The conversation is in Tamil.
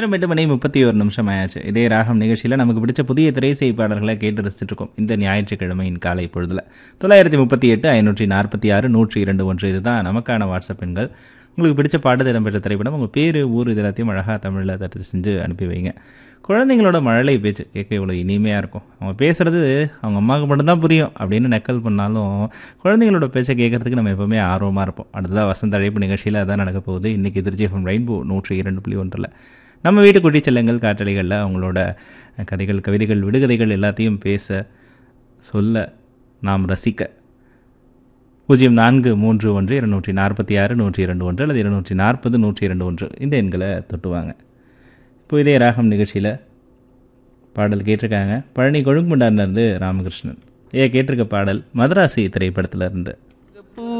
நேரம் எட்டு மணி முப்பத்தி ஒரு நிமிஷம் ஆயாச்சு இதே ராகம் நிகழ்ச்சியில் நமக்கு பிடிச்ச புதிய திரைசை பாடல்களை கேட்டு ரசிச்சுட்டு இருக்கோம் இந்த ஞாயிற்றுக்கிழமையின் காலை பொழுதில் தொள்ளாயிரத்தி முப்பத்தி எட்டு ஐநூற்றி நாற்பத்தி ஆறு நூற்றி இரண்டு ஒன்று இதுதான் நமக்கான வாட்ஸ்அப் எண்கள் உங்களுக்கு பிடிச்ச பாடல் இடம்பெற்ற திரைப்படம் உங்கள் பேர் ஊர் இது எல்லாத்தையும் அழகாக தமிழில் தட்டு செஞ்சு அனுப்பி வைங்க குழந்தைங்களோட மழலை பேச்சு கேட்க இவ்வளோ இனிமையாக இருக்கும் அவங்க பேசுகிறது அவங்க அம்மாவுக்கு மட்டும்தான் புரியும் அப்படின்னு நக்கல் பண்ணாலும் குழந்தைங்களோட பேச்சை கேட்கறதுக்கு நம்ம எப்போவுமே ஆர்வமாக இருப்போம் அடுத்ததாக வசந்த அழைப்பு நிகழ்ச்சியில் அதான் நடக்க போகுது இன்றைக்கி திருச்சி எஃப்எம் ரெயின்போ நூற்றி இரண்டு புள்ளி ஒன்றில் நம்ம வீட்டு குட்டி செல்லங்கள் காற்றலைகளில் அவங்களோட கதைகள் கவிதைகள் விடுகதைகள் எல்லாத்தையும் பேச சொல்ல நாம் ரசிக்க பூஜ்ஜியம் நான்கு மூன்று ஒன்று இருநூற்றி நாற்பத்தி ஆறு நூற்றி இரண்டு ஒன்று அல்லது இருநூற்றி நாற்பது நூற்றி இரண்டு ஒன்று இந்த எண்களை தொட்டுவாங்க இப்போ இதே ராகம் நிகழ்ச்சியில் பாடல் கேட்டிருக்காங்க பழனி கொழுங்குண்டார்லேருந்து ராமகிருஷ்ணன் ஏ கேட்டிருக்க பாடல் மதராசி திரைப்படத்தில் இருந்து பூ